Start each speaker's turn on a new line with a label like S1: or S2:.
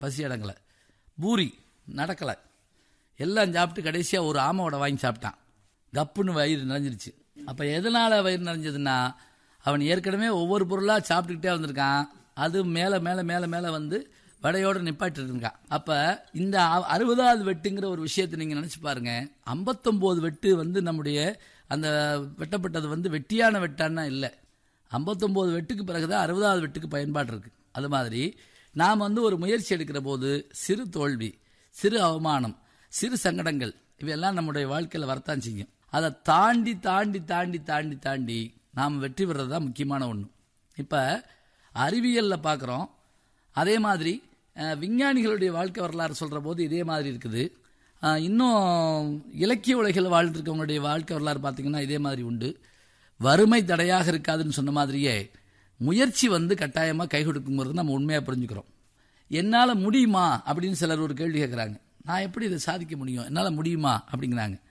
S1: பசி அடங்கலை பூரி நடக்கலை எல்லாம் சாப்பிட்டு கடைசியாக ஒரு ஆமையோட வாங்கி சாப்பிட்டான் கப்புன்னு வயிறு நிறைஞ்சிருச்சு அப்போ எதனால் வயிறு நிறைஞ்சதுன்னா அவன் ஏற்கனவே ஒவ்வொரு பொருளாக சாப்பிட்டுக்கிட்டே வந்திருக்கான் அது மேலே மேலே மேலே மேலே வந்து வடையோடு நிப்பாட்டிட்டு இருக்கான் அப்போ இந்த அ- அறுபதாவது வெட்டுங்கிற ஒரு விஷயத்தை நீங்கள் நினச்சி பாருங்க ஐம்பத்தொம்போது வெட்டு வந்து நம்முடைய அந்த வெட்டப்பட்டது வந்து வெட்டியான வெட்டான்னா இல்லை ஐம்பத்தொம்போது வெட்டுக்கு பிறகுதான் அறுபதாவது வெட்டுக்கு பயன்பாடு இருக்கு அது மாதிரி நாம் வந்து ஒரு முயற்சி எடுக்கிற போது சிறு தோல்வி சிறு அவமானம் சிறு சங்கடங்கள் இவையெல்லாம் நம்முடைய வாழ்க்கையில் வரத்தான் செய்யும் அதை தாண்டி தாண்டி தாண்டி தாண்டி தாண்டி நாம் வெற்றி பெறது தான் முக்கியமான ஒன்று இப்போ அறிவியலில் பார்க்குறோம் அதே மாதிரி அஹ், விஞ்ஞானிகளுடைய வாழ்க்கை வரலாறு சொல்கிற போது இதே மாதிரி இருக்குது அஹ், இன்னும் இலக்கிய உலகில் வாழ்ந்துருக்கவங்களுடைய வாழ்க்கை வரலாறு பார்த்தீங்கன்னா இதே மாதிரி உண்டு வறுமை தடையாக இருக்காதுன்னு சொன்ன மாதிரியே முயற்சி வந்து கட்டாயமாக கை கொடுக்குங்கிறது நம்ம உண்மையாக புரிஞ்சுக்கிறோம் என்னால் முடியுமா அப்படின்னு சிலர் ஒரு கேள்வி கேட்குறாங்க நான் எப்படி இதை சாதிக்க முடியும் என்னால் முடியுமா அப்படிங்கிறாங்க